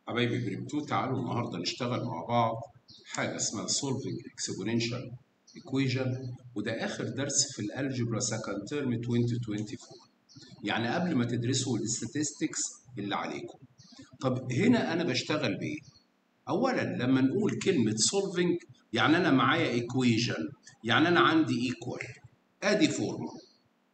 حبايبي بريمتو تعالوا النهارده نشتغل مع بعض حاجه اسمها solving exponential equation وده اخر درس في الالجبرا سكند ترم 2024 يعني قبل ما تدرسوا الاستاتستكس اللي عليكم طب هنا انا بشتغل بايه اولا لما نقول كلمه solving يعني انا معايا equation يعني انا عندي equal ادي فورمولا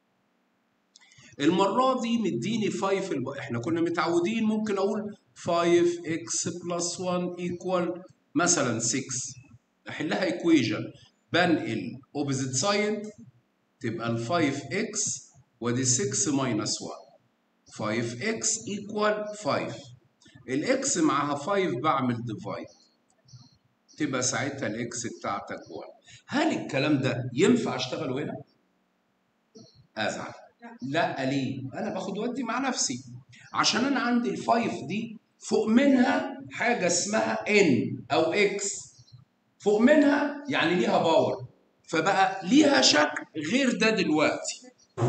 المرة دي مديني 5 الب... احنا كنا متعودين ممكن اقول 5x بلس 1 equal مثلا 6 احلها equation بنقل opposite side تبقى ال 5x ودي 6 minus 1 5x equal 5 الاكس معاها 5 بعمل divide تبقى ساعتها الاكس بتاعتك 1 هل الكلام ده ينفع اشتغله هنا؟ ازعل لا ليه؟ انا باخد ودي مع نفسي عشان انا عندي الفايف دي فوق منها حاجه اسمها ان او اكس فوق منها يعني ليها باور فبقى ليها شكل غير ده دلوقتي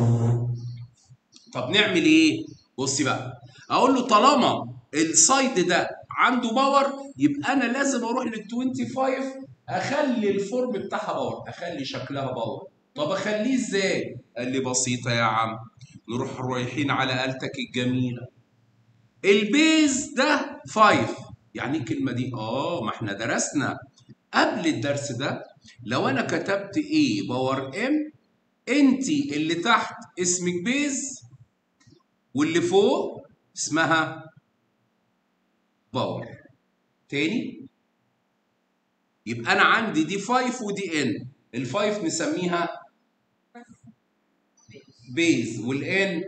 طب نعمل ايه؟ بصي بقى اقول له طالما السايد ده عنده باور يبقى انا لازم اروح لل 25 اخلي الفورم بتاعها باور اخلي شكلها باور طب اخليه ازاي؟ قال لي بسيطة يا عم نروح رايحين على آلتك الجميلة البيز ده 5 يعني ايه الكلمة دي؟ اه ما احنا درسنا قبل الدرس ده لو انا كتبت ايه باور ام انت اللي تحت اسمك بيز واللي فوق اسمها باور تاني يبقى انا عندي دي 5 ودي ان الفايف نسميها بيز والان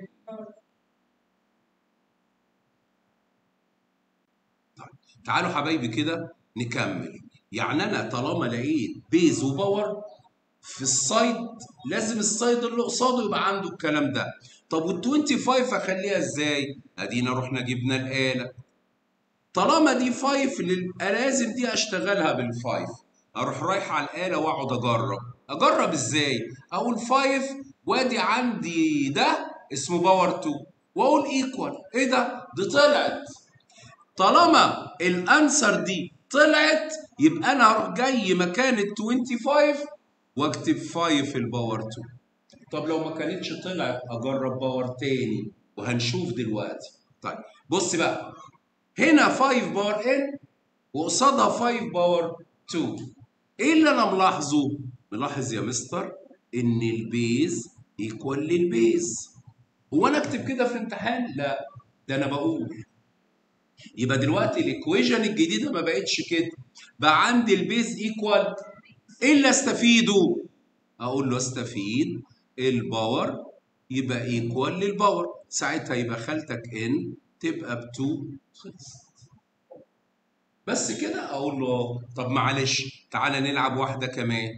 طيب تعالوا حبايبي كده نكمل يعني انا طالما لقيت بيز وباور في السايد لازم السايد اللي قصاده يبقى عنده الكلام ده طب وال 25 اخليها ازاي؟ ادينا رحنا جبنا الاله طالما دي 5 لازم دي اشتغلها بالفايف اروح رايح على الاله واقعد اجرب اجرب ازاي اقول 5 وادي عندي ده اسمه باور 2 واقول ايكوال ايه ده دي طلعت طالما الانسر دي طلعت يبقى انا هروح جاي مكان ال 25 واكتب 5 الباور 2 طب لو ما كانتش طلعت اجرب باور تاني وهنشوف دلوقتي طيب بص بقى هنا 5 باور ان وقصادها 5 باور 2 ايه اللي انا ملاحظه؟ ملاحظ يا مستر ان البيز ايكوال للبيز هو انا اكتب كده في الامتحان؟ لا ده انا بقول يبقى دلوقتي الايكويشن الجديده ما بقتش كده بقى عندي البيز ايكوال ايه اللي استفيده؟ اقول له استفيد الباور يبقى ايكوال للباور ساعتها يبقى خالتك ان تبقى ب 2 خلص بس كده اقول له طب معلش تعالى نلعب واحده كمان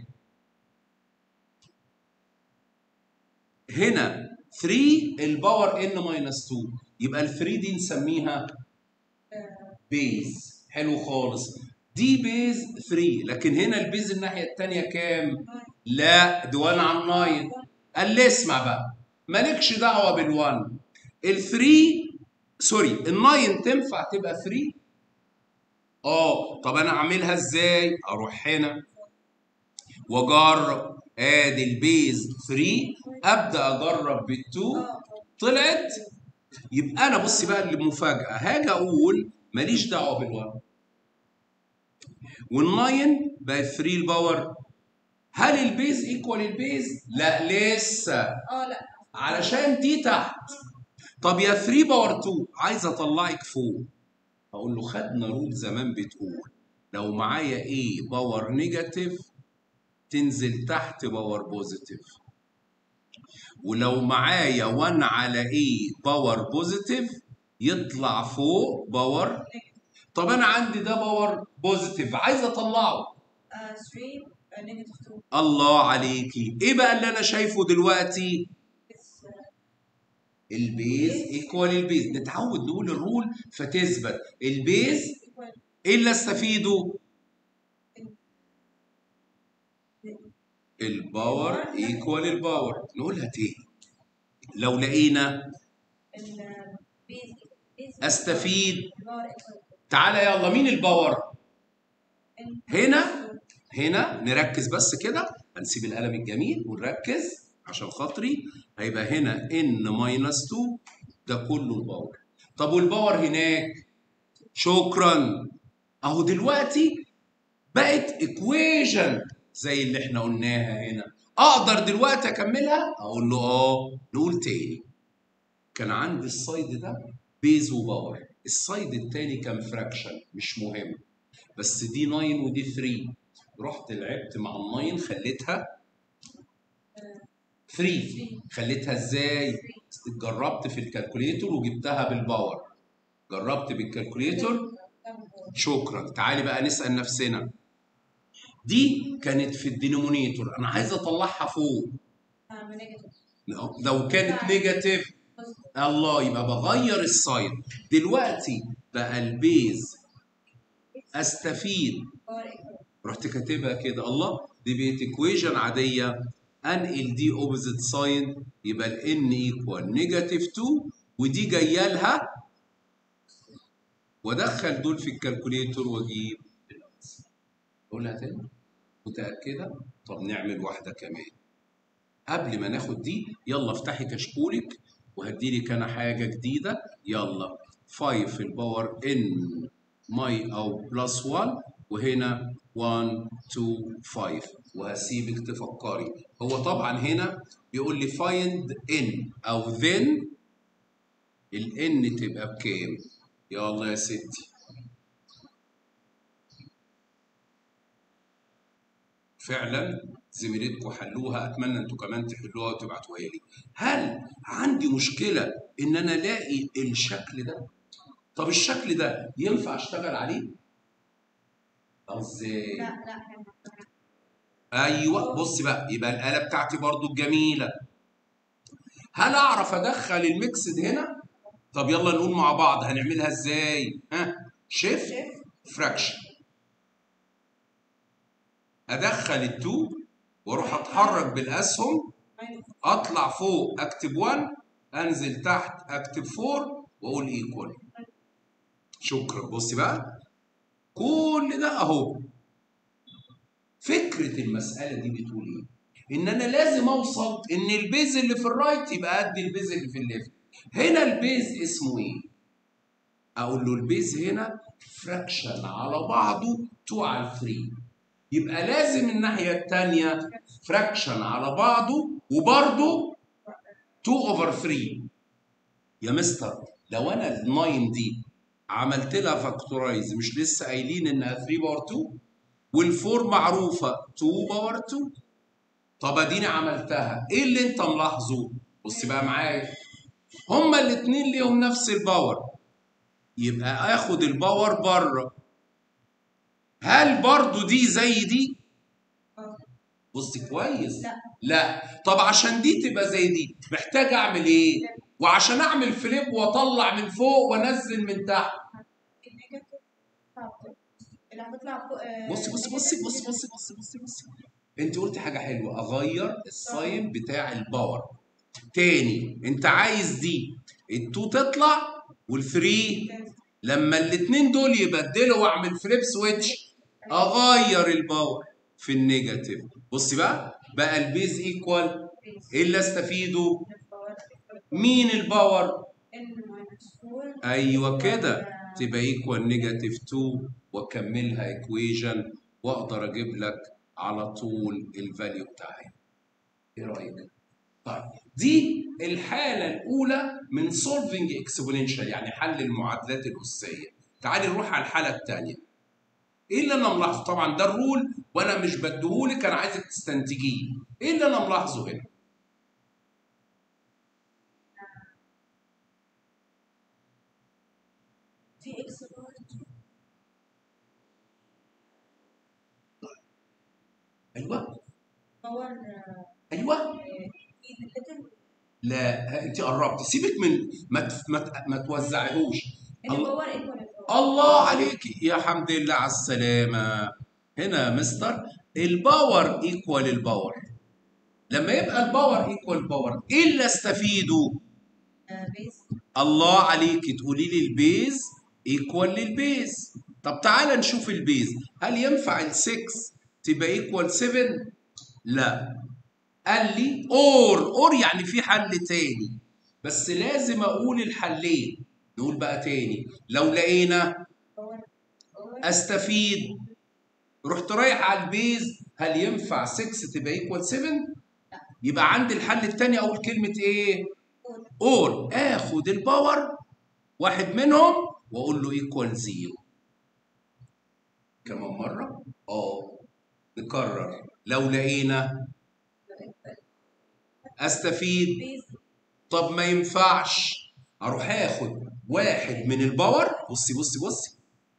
هنا 3 الباور ان ماينس 2 يبقى ال 3 دي نسميها بيز حلو خالص دي بيز 3 لكن هنا البيز الناحيه الثانيه كام؟ لا دي 1 على 9 قال لي اسمع بقى مالكش دعوه بال1 ال 3 سوري ال 9 تنفع تبقى 3 اه طب انا اعملها ازاي اروح هنا واجرب ادي البيز 3 ابدا اجرب بال2 طلعت يبقى انا بصي بقى المفاجاه هاجي اقول ماليش دعوه بال1 وال9 بقى 3 الباور هل البيز ايكوال البيز؟ لا لسه اه لا علشان دي تحت طب يا 3 باور 2 عايز اطلعك فوق اقول له خدنا رول زمان بتقول لو معايا ايه باور نيجاتيف تنزل تحت باور بوزيتيف ولو معايا 1 على ايه باور بوزيتيف يطلع فوق باور طب انا عندي ده باور بوزيتيف عايز اطلعه 3 نيجاتيف 2 الله عليكي ايه بقى اللي انا شايفه دلوقتي البيز ايكوال البيز نتعود نقول الرول فتثبت البيز ايه اللي استفيده الباور ايكوال الباور نقولها تاني لو لقينا البيز استفيد تعالى يلا مين الباور ان هنا هنا نركز بس كده هنسيب القلم الجميل ونركز عشان خاطري هيبقى هنا ان ماينس 2 ده كله الباور طب والباور هناك شكرا اهو دلوقتي بقت ايكويجن زي اللي احنا قلناها هنا اقدر دلوقتي اكملها اقول له اه نقول تاني كان عندي السايد ده بيز وباور السايد التاني كان فراكشن مش مهم بس دي 9 ودي 3 رحت لعبت مع الناين خليتها 3 خليتها ازاي؟ جربت في الكالكوليتور وجبتها بالباور جربت بالكالكوليتور شكرا تعالي بقى نسأل نفسنا دي كانت في الدينومينيتور انا عايز اطلعها فوق لو كانت نيجاتيف الله يبقى بغير الساين دلوقتي بقى البيز استفيد رحت كاتبها كده الله دي بقت ايكويجن عاديه انقل دي اوبوزيت ساين يبقى الان ايكوال نيجاتيف 2 ودي جايه لها وادخل دول في الكالكوليتور واجيب الأنسر. اقولها تاني متاكده طب نعمل واحده كمان قبل ما ناخد دي يلا افتحي كشكولك وهدي لك انا حاجه جديده يلا 5 في الباور ان ماي او بلس 1 وهنا 1 2 5 وهسيبك تفكري هو طبعا هنا بيقول لي فايند ان او ذن الان تبقى بكام يلا يا ستي فعلا زميلتكم حلوها اتمنى انتوا كمان تحلوها وتبعتوها لي هل عندي مشكله ان انا الاقي الشكل ده طب الشكل ده ينفع اشتغل عليه أو ازاي لا لا احنا ايوه بص بقى يبقى الاله بتاعتي برضو الجميله هل اعرف ادخل الميكسد هنا طب يلا نقول مع بعض هنعملها ازاي ها شيفت فراكشن ادخل التو واروح اتحرك بالاسهم اطلع فوق اكتب 1 انزل تحت اكتب 4 واقول ايكوال شكرا بص بقى كل ده اهو فكره المساله دي بتقول ايه ان انا لازم اوصل ان البيز اللي في الرايت يبقى قد البيز اللي في الليفت هنا البيز اسمه ايه اقول له البيز هنا فراكشن على بعضه 2 على 3 يبقى لازم الناحيه الثانيه فراكشن على بعضه وبرضه 2 اوفر 3 يا مستر لو انا ال 9 دي عملت لها فاكتورايز مش لسه قايلين انها 3 باور 2 والفور معروفه 2 باور 2 طب اديني عملتها ايه اللي انت ملاحظه بص بقى معايا هما الاثنين ليهم نفس الباور يبقى اخد الباور بره هل برضو دي زي دي بص كويس لا. لا طب عشان دي تبقى زي دي محتاج اعمل ايه وعشان اعمل فليب واطلع من فوق وانزل من تحت النيجاتيف اللي هتطلع فوق آه، بص بص بص بص بص بص بص بص انت قلت حاجه حلوه اغير الساين بتاع الباور تاني انت عايز دي التو تطلع والثري لما الاتنين دول يبدلوا واعمل فليب سويتش اغير الباور في النيجاتيف بص بقى بقى البيز ايكوال ايه اللي استفيده مين الباور ان ماينس 4 ايوه كده تبقى ايكوال نيجاتيف 2 واكملها ايكويجن واقدر اجيب لك على طول الفاليو بتاعي ايه رايك طيب دي الحاله الاولى من سولفنج اكسبوننشال يعني حل المعادلات الاسيه تعالي نروح على الحاله الثانيه ايه اللي انا ملاحظه طبعا ده الرول وانا مش بديهولك انا عايزك تستنتجيه ايه اللي انا ملاحظه هنا في اكس باور ايوه باور ايوه في ليتل لا انت قربت سيبك من ما تف- ما, ت- ما توزعيهوش ان الله- باور ايكوال الله عليك يا حمد لله على السلامة هنا يا مستر الباور ايكوال الباور لما يبقى الباور ايكوال باور ايه اللي استفيده بيز الله عليك تقولي لي البيز ايكوال للبيز طب تعالى نشوف البيز هل ينفع ال 6 تبقى ايكوال 7 لا قال لي اور اور يعني في حل تاني بس لازم اقول الحلين نقول بقى تاني لو لقينا باور باور استفيد رحت رايح على البيز هل ينفع 6 تبقى ايكوال 7 يبقى عندي الحل التاني اقول كلمه ايه اور اور اخد الباور واحد منهم واقول له ايكوال زيرو كمان مره اه نكرر لو لقينا استفيد بيز طب ما ينفعش اروح اخد واحد من الباور بصي بصي بصي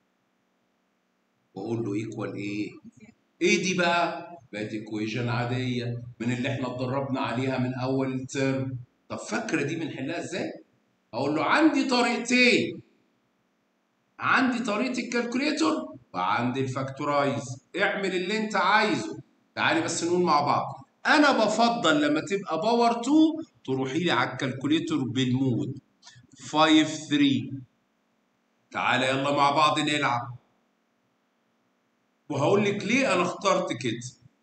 واقول له ايكوال ايه ايه دي بقى بقت ايكويشن عاديه من اللي احنا اتدربنا عليها من اول الترم طب فاكره دي بنحلها ازاي اقول له عندي طريقتين عندي طريقه الكالكوليتور وعندي الفاكتورايز اعمل اللي انت عايزه تعالي بس نقول مع بعض انا بفضل لما تبقى باور 2 تروحي لي على الكالكوليتور بالمود 5 3 تعالى يلا مع بعض نلعب وهقول لك ليه انا اخترت كده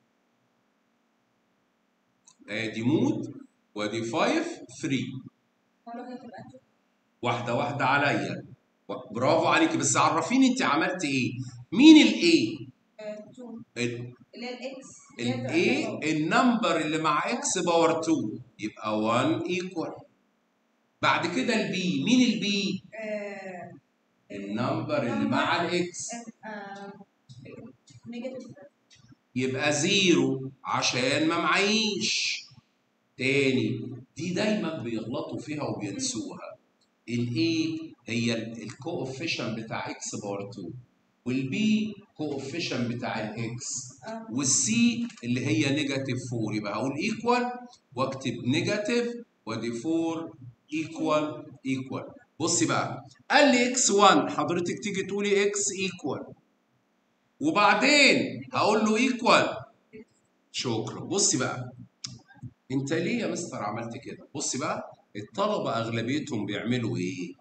ادي مود وادي 5 3 مرة هتبقى تو واحده واحده عليا برافو عليكي بس عرفيني انت عملت ايه مين الايه آه، تو اللي هي الاكس الايه النمبر اللي مع اكس باور 2 يبقى 1 ايكوال بعد كده البي مين البي النمبر اللي مع الاكس نيجاتيف يبقى زيرو عشان ما معيش تاني دي دايما بيغلطوا فيها وبينسوها الاي هي الكوفيشن بتاع اكس باور 2 والبي كوفيشن بتاع الاكس والسي اللي هي نيجاتيف 4 يبقى هقول ايكوال واكتب نيجاتيف وادي 4 ايكوال ايكوال بصي بقى قال لي اكس 1 حضرتك تيجي تقولي اكس ايكوال وبعدين هقول له ايكوال شكرا بصي بقى انت ليه يا مستر عملت كده بصي بقى الطلبه اغلبيتهم بيعملوا ايه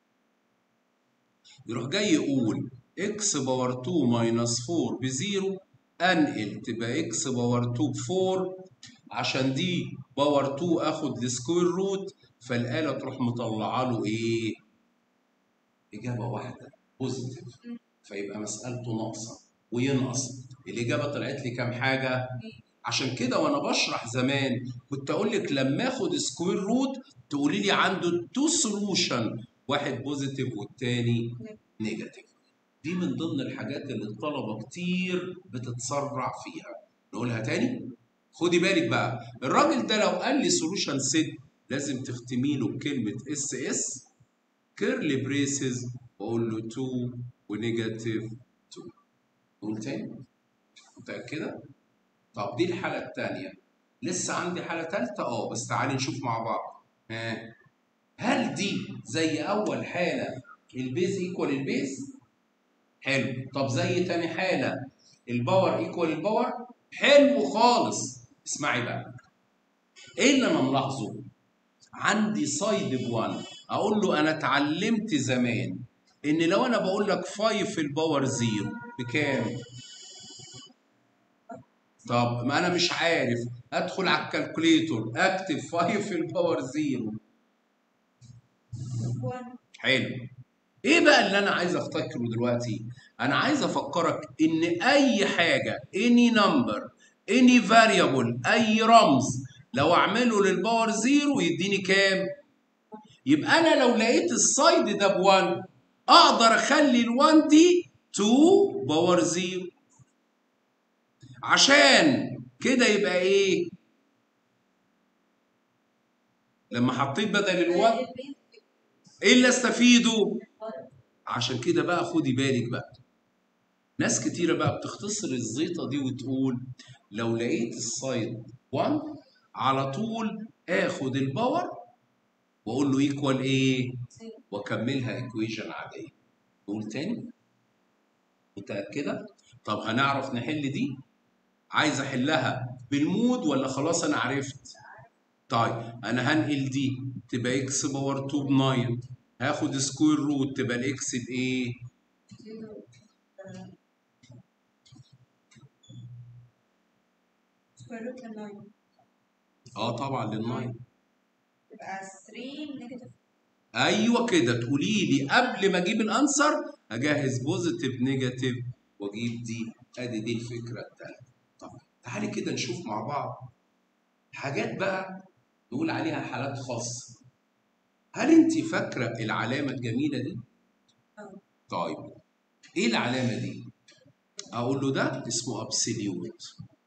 يروح جاي يقول اكس باور 2 ماينس 4 بزيرو انقل تبقى اكس باور 2 ب 4 عشان دي باور 2 اخد السكوير روت فالاله تروح مطلعه له ايه اجابه واحده بوزيتيف فيبقى مسألته ناقصة وينقص الإجابة طلعت لي كام حاجة عشان كده وأنا بشرح زمان كنت أقول لك لما آخد سكوير روت تقولي لي عنده تو سولوشن واحد بوزيتيف والتاني نيجاتيف دي من ضمن الحاجات اللي الطلبة كتير بتتسرع فيها نقولها تاني خدي بالك بقى الراجل ده لو قال لي سولوشن سيت لازم تختمي له بكلمة اس اس كيرلي بريسز واقول له 2 ونيجاتيف 2 نقول تاني متأكدة؟ طب دي الحالة التانية لسه عندي حالة تالتة اه بس تعالي نشوف مع بعض ها هل دي زي أول حالة البيز ايكوال البيز؟ حلو طب زي تاني حالة الباور ايكوال الباور؟ حلو خالص اسمعي بقى ايه اللي انا ملاحظه؟ عندي سايد ب 1 اقول له انا اتعلمت زمان ان لو انا بقول لك 5 في الباور زيرو بكام؟ طب ما انا مش عارف ادخل على الكالكوليتور اكتب 5 في الباور زيرو وان حلو ايه بقى اللي انا عايز افتكره دلوقتي انا عايز افكرك ان اي حاجه any number any variable اي رمز لو اعمله للباور زيرو يديني كام يبقى انا لو لقيت السايد ده ب1 اقدر اخلي ال1 دي 2 باور زيرو عشان كده يبقى ايه لما حطيت بدل ال1 ايه اللي استفيده عشان كده بقى خدي بالك بقى ناس كتيرة بقى بتختصر الزيطة دي وتقول لو لقيت السايد 1 على طول اخد الباور واقول له ايكوال ايه واكملها ايكويشن عادية نقول تاني متأكدة طب هنعرف نحل دي عايز احلها بالمود ولا خلاص انا عرفت طيب انا هنقل دي تبقى اكس باور 2 ب 9 هاخد سكوير روت تبقى الاكس بايه زيرو سكوير روت للناين اه طبعا للناين يبقى 3 نيجاتيف ايوه كده تقولي لي قبل ما اجيب الانسر اجهز بوزيتيف نيجاتيف واجيب دي ادي دي الفكره الثالثه طب تعالي كده نشوف مع بعض حاجات بقى نقول عليها حالات خاصه هل انت فاكره العلامه الجميله دي اه طيب ايه العلامه دي اقول له ده اسمه ابسوليوت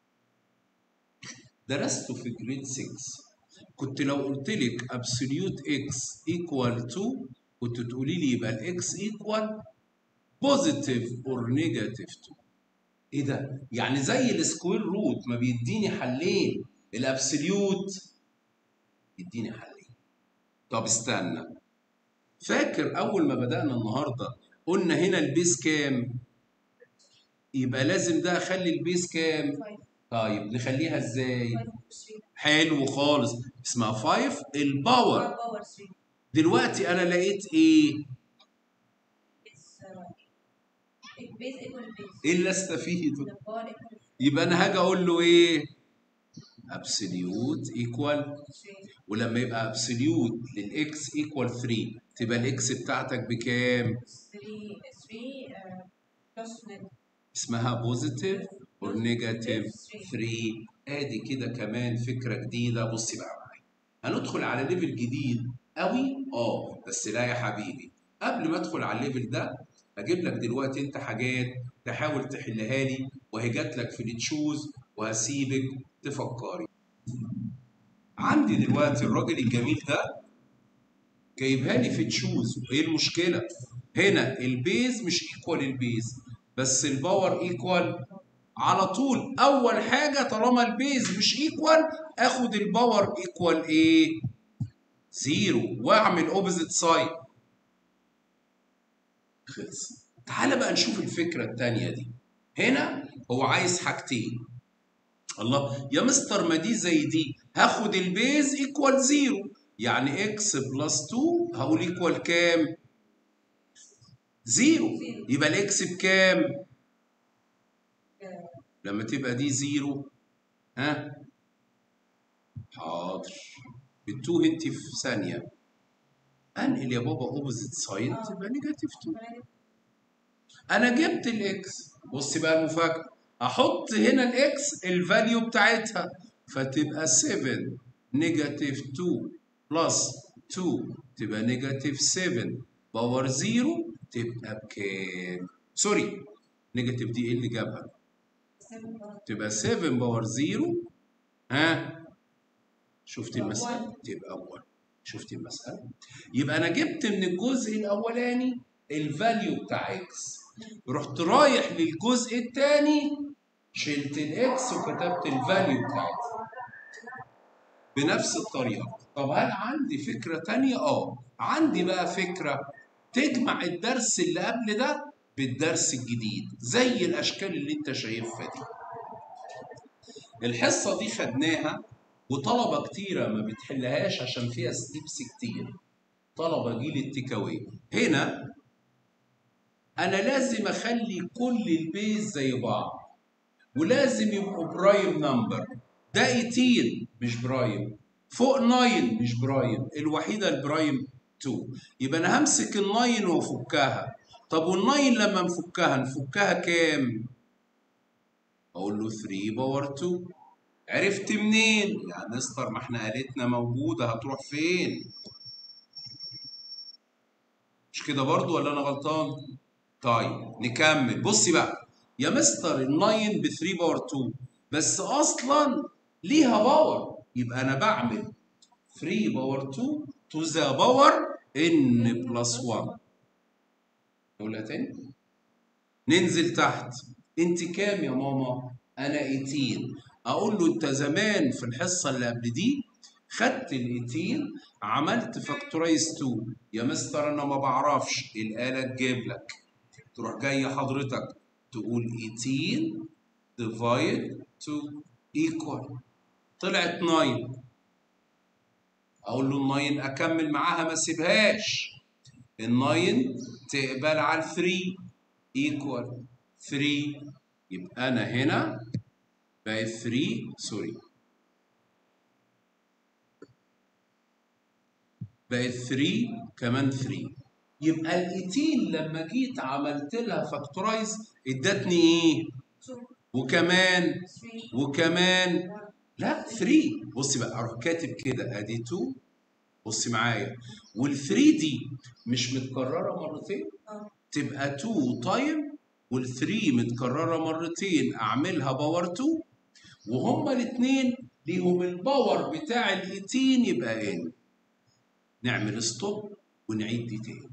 درسته في جريد 6 كنت لو قلت لك ابسوليوت اكس ايكوال 2 كنت تقولي لي يبقى الاكس ايكوال بوزيتيف اور نيجاتيف 2 ايه ده يعني زي السكوير روت ما بيديني حلين الابسوليوت يديني حلين طب استنى فاكر اول ما بدانا النهارده قلنا هنا البيس كام يبقى لازم ده اخلي البيس كام 5 طيب نخليها ازاي 5 3 حلو خالص اسمها 5 الباور باور 3 دلوقتي انا لقيت ايه it's uh, it base equal base ايه اللي استفيده the power equal يبقى انا هاجي اقول له ايه ابسوليوت ايكوال 3 ولما يبقى ابسوليوت للاكس ايكوال 3 تبقى الاكس بتاعتك بكام 3 3 uh, plus negative اسمها بوزيتيف اور نيجاتيف 3 ادي كده كمان فكره جديده بصي بقى معايا هندخل على ليفل جديد قوي اه بس لا يا حبيبي قبل ما ادخل على الليفل ده هجيب لك دلوقتي انت حاجات تحاول تحلها لي وهي جات لك في التشوز وهسيبك تفكري عندي دلوقتي الراجل الجميل ده جايبها لي في تشوز ايه المشكله هنا البيز مش ايكوال البيز بس الباور ايكوال على طول اول حاجه طالما البيز مش ايكوال اخد الباور ايكوال ايه زيرو واعمل اوبوزيت سايد خلص تعال بقى نشوف الفكره الثانيه دي هنا هو عايز حاجتين الله يا مستر ما دي زي دي هاخد البيز ايكوال زيرو يعني اكس بلس 2 هقول ايكوال كام زيرو يبقى الاكس بكام لما تبقى دي زيرو ها حاضر بتوه انت في ثانيه انقل يا بابا اوبوزيت سايد تبقى نيجاتيف 2 انا جبت الاكس بص بقى المفاجاه احط هنا الاكس الفاليو بتاعتها فتبقى 7 نيجاتيف 2 بلس 2 تبقى نيجاتيف 7 باور 0 تبقى بكام سوري نيجاتيف دي ايه اللي جابها 7 power تبقى 7 باور 0 ها شفت تبقى المسألة one. تبقى 1 شفت المسألة يبقى أنا جبت من الجزء الأولاني الفاليو بتاع إكس رحت رايح للجزء الثاني شلت الإكس وكتبت الفاليو بتاعتها بنفس الطريقة طب هل عندي فكرة تانية؟ آه عندي بقى فكرة تجمع الدرس اللي قبل ده بالدرس الجديد زي الأشكال اللي أنت شايفها دي الحصة دي خدناها وطلبة كتيرة ما بتحلهاش عشان فيها ستيبس كتير طلبة جيل التكاوي هنا أنا لازم أخلي كل البيز زي بعض ولازم يبقوا برايم نمبر ده 18 مش برايم فوق 9 مش برايم الوحيدة البرايم 2 يبقى أنا همسك الناين وأفكها طب والناين لما نفكها نفكها كام؟ أقول له 3 باور 2 عرفت منين؟ يا مستر ما احنا آلتنا موجودة هتروح فين؟ مش كده برضو ولا أنا غلطان؟ طيب نكمل بصي بقى يا مستر الناين ب 3 باور 2 بس أصلا ليها باور يبقى أنا بعمل 3 باور 2 تو ذا باور ان بلس 1 نقولها تاني ننزل تحت انت كام يا ماما انا 18 اقول له انت زمان في الحصه اللي قبل دي خدت ال 18 عملت فاكتورايز 2 يا مستر انا ما بعرفش الاله تجيب لك تروح جاي حضرتك تقول 18 ديفايد 2 ايكوال طلعت 9 اقول له ال 9 اكمل معاها ما اسيبهاش ال 9 تقبل على ال 3 ايكوال 3 يبقى انا هنا بقت 3 سوري بقت 3 كمان 3 يبقى ال 18 لما جيت عملت لها فاكتورايز ادتني ايه؟ 2 وكمان 3 وكمان 1 لا 3 بصي بقى اروح كاتب كده ادي 2 بصي معايا وال 3 دي مش متكرره مرتين اه تبقى 2 تايم وال 3 متكرره مرتين اعملها باور 2 وهما الاثنين ليهم الباور بتاع ال 18 يبقى ان نعمل ستوب ونعيد دي تاني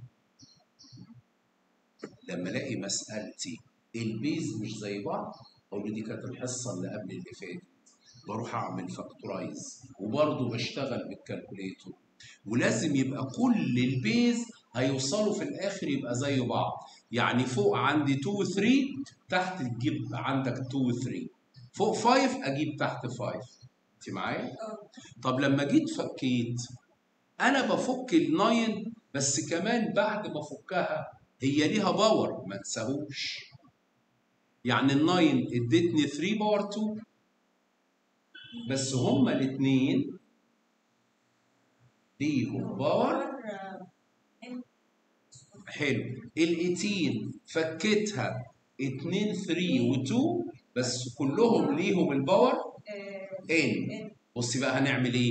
لما الاقي مسالتي البيز مش زي بعض اقول له دي كانت الحصه اللي قبل اللي فاتت بروح اعمل فاكتورايز وبرضه بشتغل بالكالكوليتور ولازم يبقى كل البيز هيوصلوا في الاخر يبقى زي بعض يعني فوق عندي 2 و 3 تحت تجيب عندك 2 و 3 فوق 5 اجيب تحت 5 انت معايا؟ اه طب لما جيت فكيت انا بفك ال 9 بس كمان بعد ما افكها هي ليها باور ما تساهوش يعني ال 9 ادتني 3 باور 2 بس هما الاثنين ليهم باور حلو ال 18 فكيتها 2 3 و2 بس كلهم ليهم الباور ان بصي بقى هنعمل ايه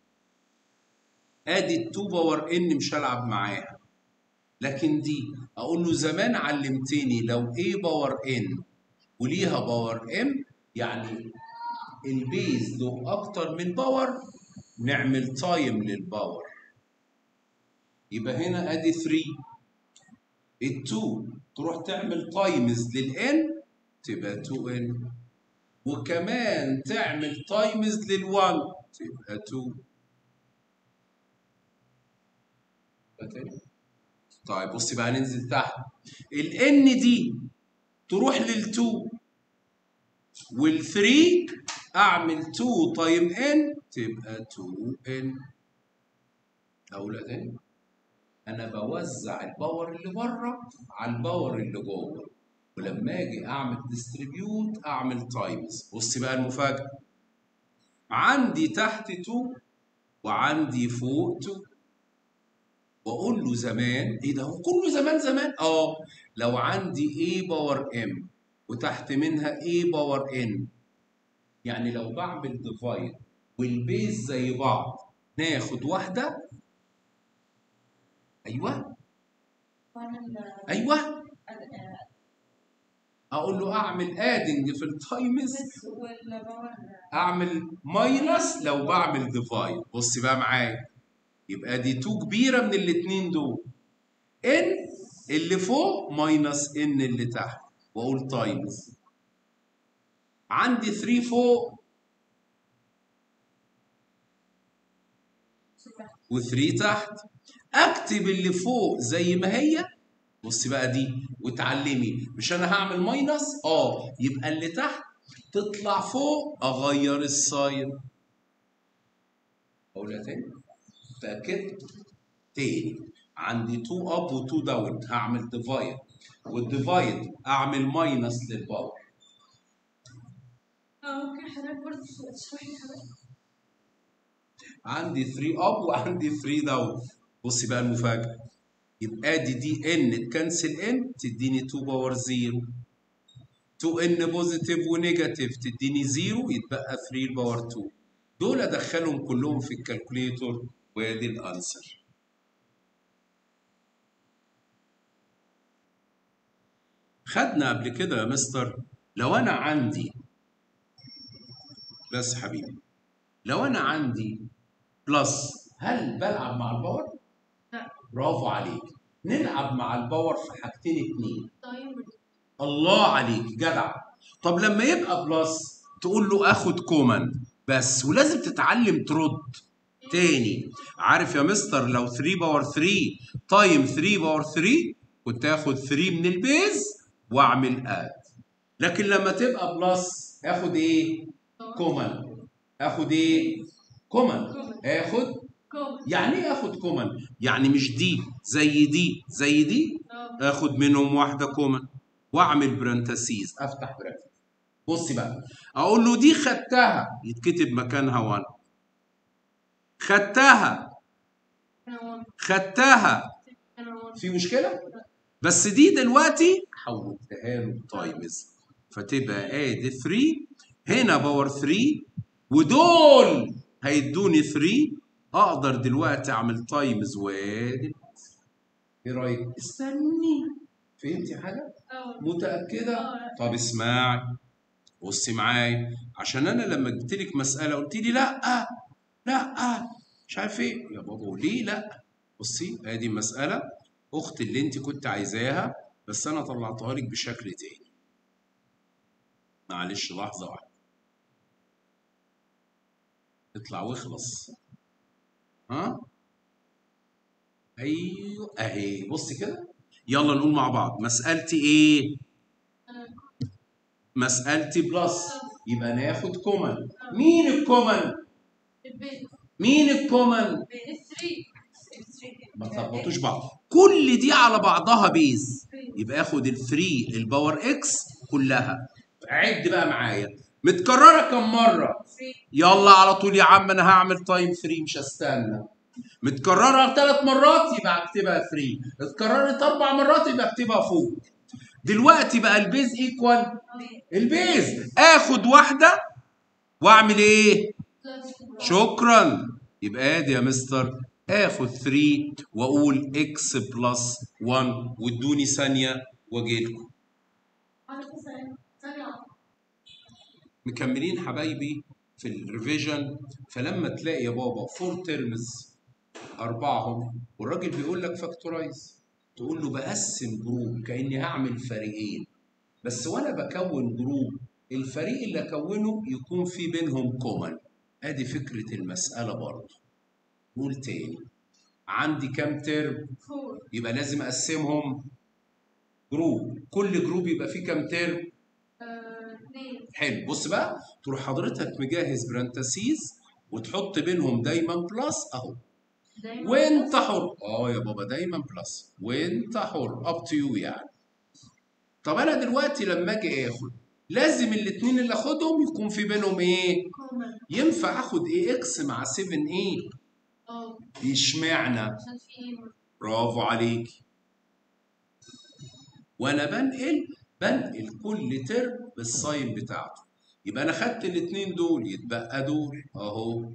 ادي ال 2 باور ان مش هلعب معاها لكن دي اقول له زمان علمتني لو A باور ان وليها باور ام يعني البيز له اكتر من باور نعمل تايم للباور يبقى هنا ادي 3 ال2 تروح تعمل تايمز للان تبقى 2n وكمان تعمل تايمز لل1 تبقى 2 تاني؟ طيب بصي بقى ننزل تحت الان دي تروح لل2 وال3 اعمل 2 تايم ان تبقى 2n اقولها تاني انا بوزع الباور اللي بره على الباور اللي جوه ولما اجي اعمل ديستريبيوت اعمل تايمز بص بقى المفاجاه عندي تحت 2 وعندي فوق 2 واقول له زمان ايه ده هو كله زمان زمان اه لو عندي A باور M وتحت منها A باور N يعني لو بعمل ديفايد والبيز زي بعض ناخد واحده ايوه ايوه اقول له اعمل ادنج في التايمز والباور اعمل ماينس لو بعمل ديفايد بص بقى معايا يبقى دي 2 كبيره من الاثنين دول ان اللي فوق ماينس ان اللي تحت واقول تايمز عندي 3 فوق و3 تحت اكتب اللي فوق زي ما هي بص بقى دي وتعلمي مش انا هعمل ماينس اه يبقى اللي تحت تطلع فوق اغير الساين اقولها تاني تاكد تاني عندي 2 اب و2 داون هعمل ديفايد والديفايد اعمل ماينس للباور اه ممكن حضرتك برضه تشرح لي حضرتك عندي 3 اب وعندي 3 داون بصي بقى المفاجاه يبقى دي دي ان تكنسل ان تديني 2 باور 0 2 ان بوزيتيف ونيجاتيف تديني 0 يتبقى 3 باور 2 دول ادخلهم كلهم في الكالكوليتور وادي الانسر خدنا قبل كده يا مستر لو انا عندي بس حبيبي لو انا عندي بلس هل بلعب مع الباور؟ لا برافو عليك نلعب مع الباور في حاجتين اتنين طيب الله عليك جدع طب لما يبقى بلس تقول له اخد كومن بس ولازم تتعلم ترد تاني عارف يا مستر لو 3 باور 3 تايم 3 باور 3 كنت اخد 3 من البيز واعمل اد لكن لما تبقى بلس اخد ايه كومن اخد ايه كومن اخد كومن يعني ايه اخد كومن يعني مش دي زي دي زي دي اه اخد منهم واحده كومن واعمل برانتاسيز افتح براكت بصي بقى اقول له دي خدتها يتكتب مكانها 1 خدتها انا وان خدتها انا وان في مشكله بس دي دلوقتي حولتها له تايمز فتبقى ادي 3 هنا باور 3 ودول هيدوني 3 اقدر دلوقتي اعمل تايمز وادي ايه رايك استني فهمتي حاجه اه متاكده اه طب اسمعي بصي معايا عشان انا لما جبت لك مساله قلت لي لا لا مش عارف ايه يا بابا ليه لا بصي ادي المساله اخت اللي انت كنت عايزاها بس انا طلعتها لك بشكل تاني معلش لحظه واحده اطلع واخلص ها ايوه اهي بصي كده يلا نقول مع بعض مسألتي ايه مسألتي بلس يبقى ناخد كومن مين الكومن البيت مين الكومن الثري ما تلخبطوش بعض كل دي على بعضها بيز يبقى اخد الفري الباور اكس كلها عد بقى معايا متكرره كم مره يلا على طول يا عم انا هعمل تايم 3 مش هستنى متكرره ثلاث مرات يبقى اكتبها 3 اتكررت اربع مرات يبقى اكتبها فوق دلوقتي بقى البيز ايكوال البيز اخد واحده واعمل ايه شكرا يبقى ادي يا مستر اخد 3 واقول اكس بلس 1 وادوني ثانيه واجي لكم مكملين حبايبي في الريفيجن فلما تلاقي يا بابا فور ترمز اربعه هم والراجل بيقول لك فاكتورايز تقول له بقسم جروب كاني هعمل فريقين بس وانا بكون جروب الفريق اللي اكونه يكون في بينهم كومن ادي فكره المساله برضه نقول تاني عندي كام ترم فور يبقى لازم اقسمهم جروب كل جروب يبقى فيه كام ترم اثنين حلو بص بقى تروح حضرتك مجهز برانتاسيز وتحط بينهم دايما بلس اهو دايما وانت حر اه يا بابا دايما بلس وانت حر اب تو يو يعني طب انا دلوقتي لما اجي اخد لازم الاثنين اللي اخدهم يكون في بينهم ايه كومن ينفع اخد ايه اكس مع 7 ايه اه اشمعنى عشان في ايه برافو عليكي وانا بنقل بنقل كل ترم بالساين بتاعته يبقى انا خدت الاثنين دول يتبقى دول اهو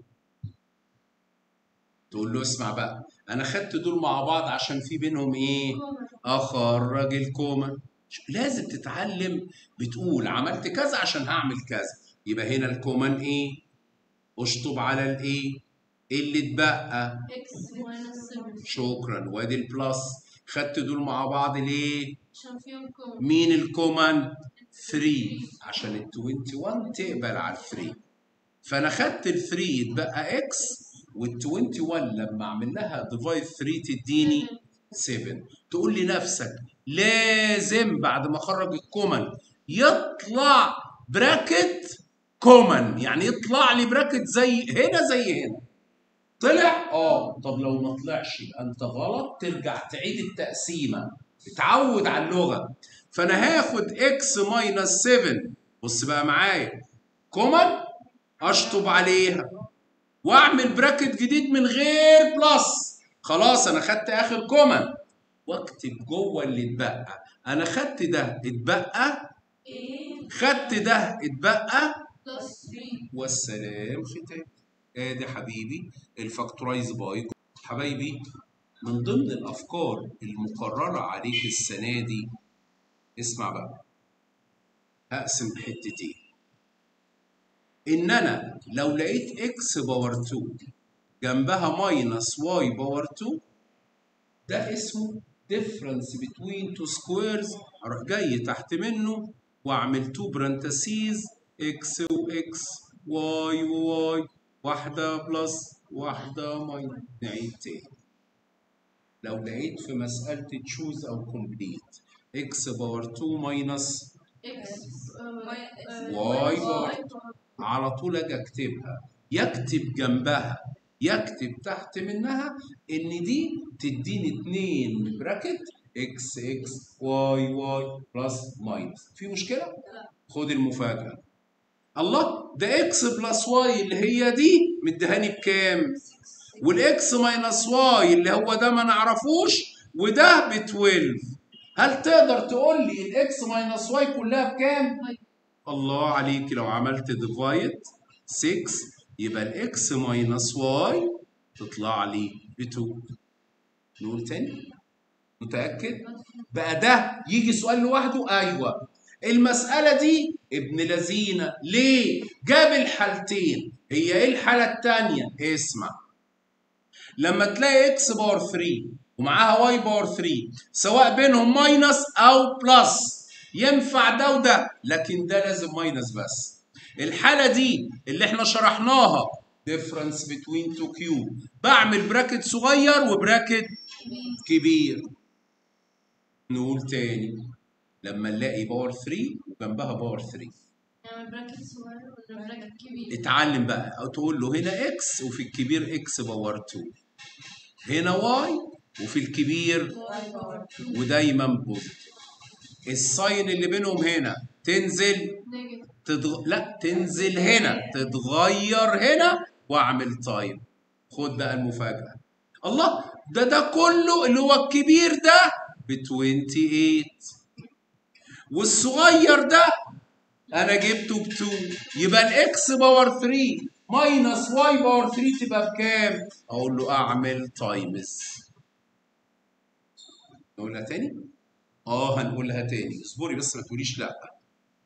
تقول له اسمع بقى انا خدت دول مع بعض عشان في بينهم ايه كومن اخرج الكومن لازم تتعلم بتقول عملت كذا عشان هعمل كذا يبقى هنا الكومن ايه اشطب على الايه اللي اتبقى اكس ماينس 7 شكرا وادي البلس خدت دول مع بعض ليه عشان فيهم كومن مين الكومن 3 عشان ال 21 تقبل على ال 3 فانا خدت ال 3 يتبقى اكس وال 21 لما اعمل لها ديفايد 3 تديني 7 تقول لنفسك لازم بعد ما اخرج الكومن يطلع براكت كومن يعني يطلع لي براكت زي هنا زي هنا طلع اه طب لو ما طلعش يبقى انت غلط ترجع تعيد التقسيمه اتعود على اللغه فانا هاخد اكس ماينس 7 بص بقى معايا كومن اشطب عليها واعمل براكت جديد من غير بلس خلاص انا خدت اخر كومن واكتب جوه اللي اتبقى انا خدت ده اتبقى ايه خدت ده اتبقى بلس 3 والسلام ختام ادي حبيبي الفاكتورايز باي حبايبي من ضمن الافكار المقرره عليك السنه دي اسمع بقى هقسم حتتين ان انا لو لقيت اكس باور 2 جنبها ماينس واي باور 2 ده اسمه difference between two squares اروح جاي تحت منه واعمل two برانتسيز اكس واكس واي وواي واحدة بلس واحدة ماينس نعيد تاني لو لقيت في مسألة تشوز أو كومبليت اكس باور 2 ماينس اكس واي باور على طول اجي اكتبها يكتب جنبها يكتب تحت منها ان دي تديني 2 براكت اكس اكس واي واي بلس ماينس في مشكله خد المفاجاه الله ده اكس بلس واي اللي هي دي مديهاني بكام والاكس ماينس واي اللي هو ده ما نعرفوش وده ب 12 هل تقدر تقول لي الاكس ماينس واي كلها بكام الله عليك لو عملت ديفايد 6 يبقى الاكس ماينس واي تطلع لي ب 2 نقول تاني متأكد؟ بقى ده يجي سؤال لوحده؟ أيوه المسألة دي ابن لذينة ليه؟ جاب الحالتين هي ايه الحالة التانية؟ اسمع لما تلاقي اكس باور 3 ومعاها واي باور 3 سواء بينهم ماينس او بلس ينفع ده وده لكن ده لازم ماينس بس الحالة دي اللي احنا شرحناها difference between two cube بعمل براكت صغير وبراكت كبير نقول تاني لما نلاقي باور 3 وجنبها باور 3 نعمل براكت صغير ولا براكت كبير؟ اتعلم بقى او تقول له هنا اكس وفي الكبير اكس باور 2 هنا واي وفي الكبير ودايما بوزيتيف الساين اللي بينهم هنا تنزل نيجاتيف تدغ... لا تنزل هنا تتغير هنا واعمل تايم خد بقى المفاجأة الله ده ده كله اللي هو الكبير ده ب 28 والصغير ده انا جبته ب 2 يبقى الاكس باور 3 ماينس واي باور 3 تبقى بكام؟ اقول له اعمل تايمز نقولها تاني؟ اه هنقولها تاني اصبري بس ما تقوليش لا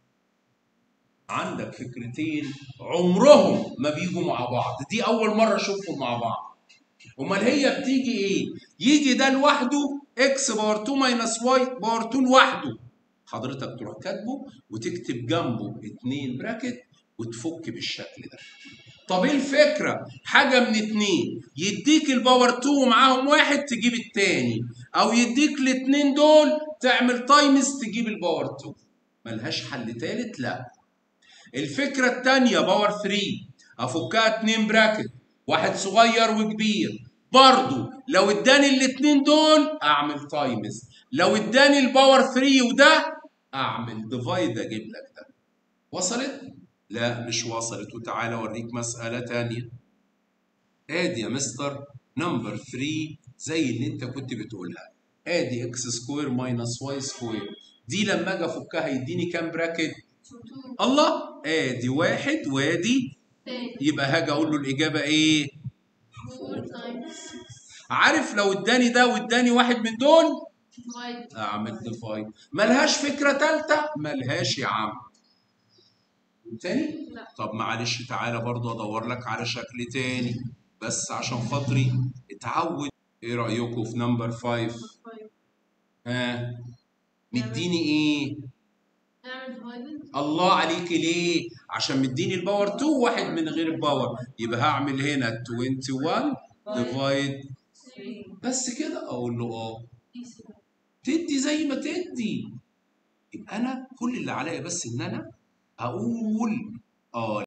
عندك فكرتين عمرهم ما بيجوا مع بعض دي اول مره اشوفهم مع بعض امال هي بتيجي ايه يجي ده لوحده اكس باور 2 ماينس واي باور 2 لوحده حضرتك تروح كاتبه وتكتب جنبه اتنين براكت وتفك بالشكل ده طب ايه الفكره حاجه من اتنين يديك الباور 2 ومعاهم واحد تجيب التاني او يديك الاتنين دول تعمل تايمز تجيب الباور 2 ملهاش حل تالت لا الفكرة التانية باور 3 أفكها اتنين براكت واحد صغير وكبير برضو لو اداني الاتنين دول أعمل تايمز لو اداني الباور 3 وده أعمل ديفايد أجيب لك ده وصلت؟ لا مش وصلت وتعالى أوريك مسألة تانية آدي يا مستر نمبر 3 زي اللي أنت كنت بتقولها آدي إكس سكوير ماينس واي سكوير دي لما أجي أفكها يديني كام براكت؟ الله ادي واحد وادي تاني يبقى هاجي اقول له الاجابه ايه فور تايمز عارف لو اداني ده واداني واحد من دول ديفايد اعمل ديفايد ملهاش فكره ثالثه ملهاش يا عم تاني لا طب معلش تعالى برضه ادور لك على شكل تاني بس عشان خاطري اتعود ايه رايكم في نمبر 5 فايف ها مديني ايه نعمل ديفايدد الله عليك ليه؟ عشان مديني الباور 2 واحد من غير الباور يبقى هعمل هنا 21 ديفايد 3 بس كده اقول له اه ايسي تدي زي ما تدي يبقى انا كل اللي عليا بس ان انا اقول اه